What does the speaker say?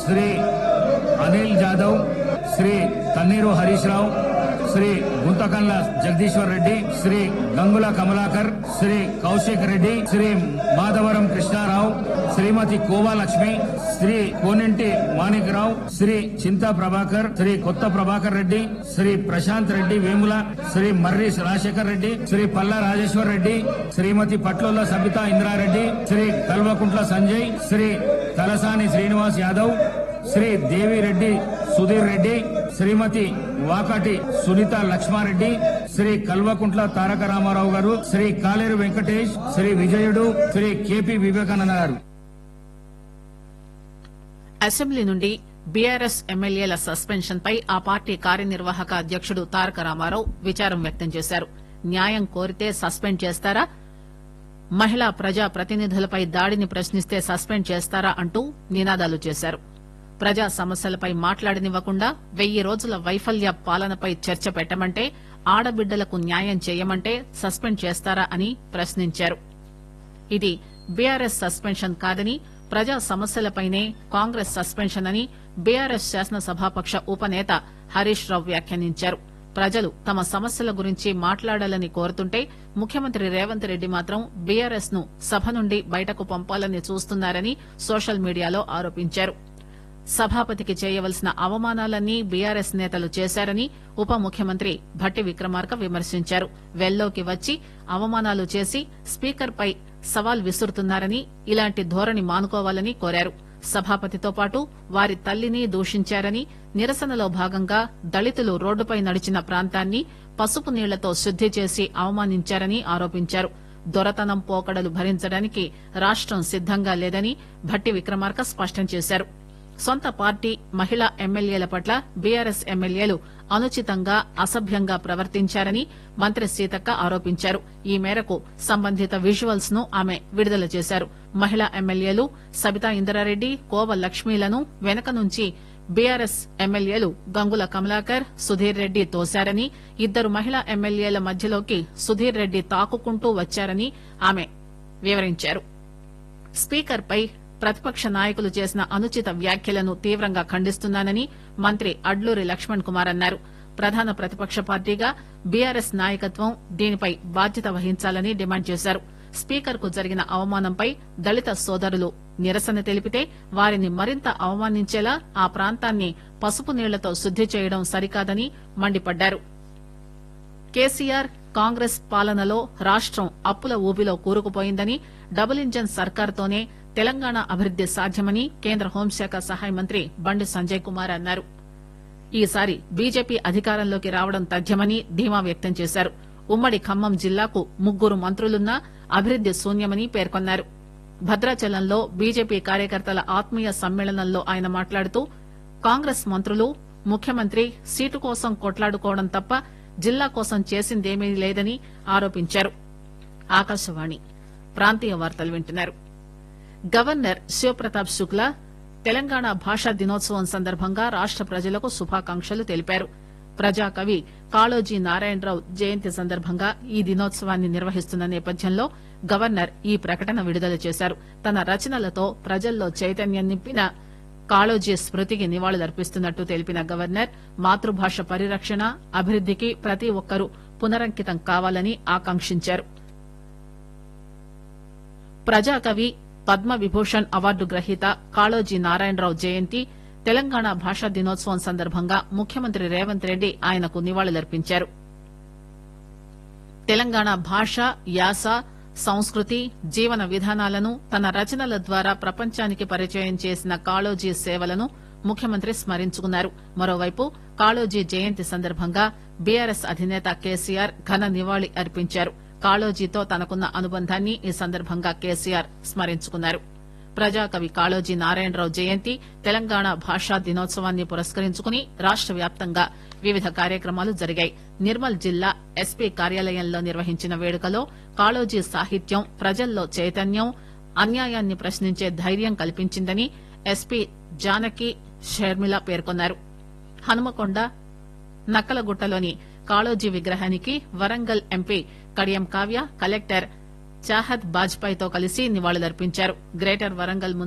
శ్రీ అనిల్ జాదవ్ శ్రీ తన్నీరు హరీష్ రావు శ్రీ గుంతకల్ల జగదీశ్వర్ రెడ్డి శ్రీ గంగుల కమలాకర్ శ్రీ కౌశిక్ రెడ్డి శ్రీ మాధవరం కృష్ణారావు శ్రీమతి కోవా లక్ష్మి శ్రీ కోనింటి మాణిక్రావు శ్రీ చింతా ప్రభాకర్ శ్రీ కొత్త ప్రభాకర్ రెడ్డి శ్రీ ప్రశాంత్ రెడ్డి వేముల శ్రీ మర్రి రాజశేఖర్ రెడ్డి శ్రీ పల్లా రాజేశ్వర్ రెడ్డి శ్రీమతి పట్లోల సబితా ఇంద్రారెడ్డి శ్రీ కల్వకుంట్ల సంజయ్ శ్రీ తలసాని శ్రీనివాస్ యాదవ్ శ్రీ దేవిరెడ్డి సుధీర్ రెడ్డి శ్రీమతి వాకాటి సునీత లక్ష్మారెడ్డి శ్రీ కల్వకుంట్ల తారక రామారావు గారు శ్రీ కాలేరు వెంకటేష్ శ్రీ విజయుడు శ్రీ కెపి వివేకానంద గారు అసెంబ్లీ నుండి బీఆర్ఎస్ ఎమ్మెల్యేల సస్పెన్షన్ పై ఆ పార్టీ కార్యనిర్వాహక అధ్యకుడు తారక రామారావు విచారం వ్యక్తం చేశారు న్యాయం కోరితే సస్పెండ్ చేస్తారా మహిళా ప్రజా ప్రతినిధులపై దాడిని ప్రశ్నిస్తే సస్పెండ్ చేస్తారా అంటూ నినాదాలు చేశారు ప్రజా సమస్యలపై మాట్లాడనివ్వకుండా వెయ్యి రోజుల వైఫల్య పాలనపై చర్చ పెట్టమంటే ఆడబిడ్డలకు న్యాయం చేయమంటే సస్పెండ్ చేస్తారా అని ప్రశ్నించారు ఇది బీఆర్ఎస్ సస్పెన్షన్ కాదని ప్రజా సమస్యలపైనే కాంగ్రెస్ సస్పెన్షన్ అని బీఆర్ఎస్ శాసనసభాపక్ష ఉపనేత హరీష్ రావు వ్యాఖ్యానించారు ప్రజలు తమ సమస్యల గురించి మాట్లాడాలని కోరుతుంటే ముఖ్యమంత్రి రేవంత్ రెడ్డి మాత్రం బీఆర్ఎస్ ను సభ నుండి బయటకు పంపాలని చూస్తున్నారని సోషల్ మీడియాలో ఆరోపించారు సభాపతికి చేయవలసిన అవమానాలన్నీ బీఆర్ఎస్ నేతలు చేశారని ఉప ముఖ్యమంత్రి భట్టి విక్రమార్క విమర్శించారు వెల్లోకి వచ్చి అవమానాలు చేసి స్పీకర్ పై సవాల్ విసురుతున్నారని ఇలాంటి ధోరణి మానుకోవాలని కోరారు సభాపతితో పాటు వారి తల్లిని దూషించారని నిరసనలో భాగంగా దళితులు రోడ్డుపై నడిచిన ప్రాంతాన్ని పసుపు నీళ్లతో శుద్ది చేసి అవమానించారని ఆరోపించారు దొరతనం పోకడలు భరించడానికి రాష్టం సిద్దంగా లేదని భట్టి విక్రమార్క స్పష్టం చేశారు సొంత పార్టీ మహిళా ఎమ్మెల్యేల పట్ల బీఆర్ఎస్ ఎమ్మెల్యేలు అనుచితంగా అసభ్యంగా ప్రవర్తించారని మంత్రి సీతక్క ఆరోపించారు ఈ మేరకు సంబంధిత విజువల్స్ ను ఆమె విడుదల చేశారు మహిళా ఎమ్మెల్యేలు సబితా ఇంద్రారెడ్డి కోవ లక్ష్మీలను వెనక నుంచి బీఆర్ఎస్ ఎమ్మెల్యేలు గంగుల కమలాకర్ సుధీర్ రెడ్డి తోశారని ఇద్దరు మహిళా ఎమ్మెల్యేల మధ్యలోకి సుధీర్ రెడ్డి తాకుకుంటూ వచ్చారని ఆమె వివరించారు స్పీకర్ పై ప్రతిపక్ష నాయకులు చేసిన అనుచిత వ్యాఖ్యలను తీవ్రంగా ఖండిస్తున్నానని మంత్రి అడ్లూరి లక్ష్మణ్ కుమార్ అన్నారు ప్రధాన ప్రతిపక్ష పార్టీగా బీఆర్ఎస్ నాయకత్వం దీనిపై బాధ్యత వహించాలని డిమాండ్ చేశారు స్పీకర్ కు జరిగిన అవమానంపై దళిత సోదరులు నిరసన తెలిపితే వారిని మరింత అవమానించేలా ఆ ప్రాంతాన్ని పసుపు నీళ్లతో శుద్ది చేయడం సరికాదని మండిపడ్డారు కేసీఆర్ కాంగ్రెస్ పాలనలో రాష్టం అప్పుల ఊబిలో కూరుకుపోయిందని డబుల్ ఇంజన్ సర్కార్తోనే తెలంగాణ అభివృద్ది సాధ్యమని కేంద్ర హోంశాఖ సహాయ మంత్రి బండి సంజయ్ కుమార్ అన్నారు ఈసారి బీజేపీ అధికారంలోకి రావడం తథ్యమని ధీమా వ్యక్తం చేశారు ఉమ్మడి ఖమ్మం జిల్లాకు ముగ్గురు మంత్రులున్నా అభివృద్ది శూన్యమని పేర్కొన్నారు భద్రాచలంలో బీజేపీ కార్యకర్తల ఆత్మీయ సమ్మేళనంలో ఆయన మాట్లాడుతూ కాంగ్రెస్ మంత్రులు ముఖ్యమంత్రి సీటు కోసం కొట్లాడుకోవడం తప్ప జిల్లా కోసం చేసిందేమీ లేదని ఆరోపించారు ఆకాశవాణి ప్రాంతీయ వార్తలు వింటున్నారు గవర్నర్ శివప్రతాప్ శుక్లా తెలంగాణ భాషా దినోత్సవం సందర్భంగా రాష్ట ప్రజలకు శుభాకాంక్షలు తెలిపారు ప్రజాకవి కాళోజీ నారాయణరావు జయంతి సందర్భంగా ఈ దినోత్సవాన్ని నిర్వహిస్తున్న నేపథ్యంలో గవర్నర్ ఈ ప్రకటన విడుదల చేశారు తన రచనలతో ప్రజల్లో చైతన్యం నింపిన కాళోజీ స్మృతికి నివాళులర్పిస్తున్నట్టు తెలిపిన గవర్నర్ మాతృభాష పరిరక్షణ అభివృద్దికి ప్రతి ఒక్కరూ పునరంకితం కావాలని ఆకాంక్షించారు ప్రజాకవి పద్మ విభూషణ్ అవార్డు గ్రహీత కాళోజీ నారాయణరావు జయంతి తెలంగాణ భాషా దినోత్సవం సందర్భంగా ముఖ్యమంత్రి రేవంత్ రెడ్డి ఆయనకు నివాళులర్పించారు తెలంగాణ భాష యాస సంస్కృతి జీవన విధానాలను తన రచనల ద్వారా ప్రపంచానికి పరిచయం చేసిన కాళోజీ సేవలను ముఖ్యమంత్రి స్మరించుకున్నారు మరోవైపు కాళోజీ జయంతి సందర్భంగా బీఆర్ఎస్ అధినేత కేసీఆర్ ఘన నివాళి అర్పించారు కాళోజీతో తనకున్న అనుబంధాన్ని ఈ సందర్భంగా కేసీఆర్ స్మరించుకున్నారు ప్రజాకవి కాళోజీ నారాయణరావు జయంతి తెలంగాణ భాషా దినోత్సవాన్ని పురస్కరించుకుని రాష్ట వ్యాప్తంగా వివిధ కార్యక్రమాలు జరిగాయి నిర్మల్ జిల్లా ఎస్పీ కార్యాలయంలో నిర్వహించిన వేడుకలో కాళోజీ సాహిత్యం ప్రజల్లో చైతన్యం అన్యాయాన్ని ప్రశ్నించే ధైర్యం కల్పించిందని ఎస్పీ జానకి షర్మిల పేర్కొన్నారు హనుమకొండ నక్కలగుట్టలోని కాళోజీ విగ్రహానికి వరంగల్ ఎంపీ కడియం కావ్య కలెక్టర్ చాహద్ బాజ్పాయ్తో కలిసి నివాళులర్పించారు గ్రేటర్ వరంగల్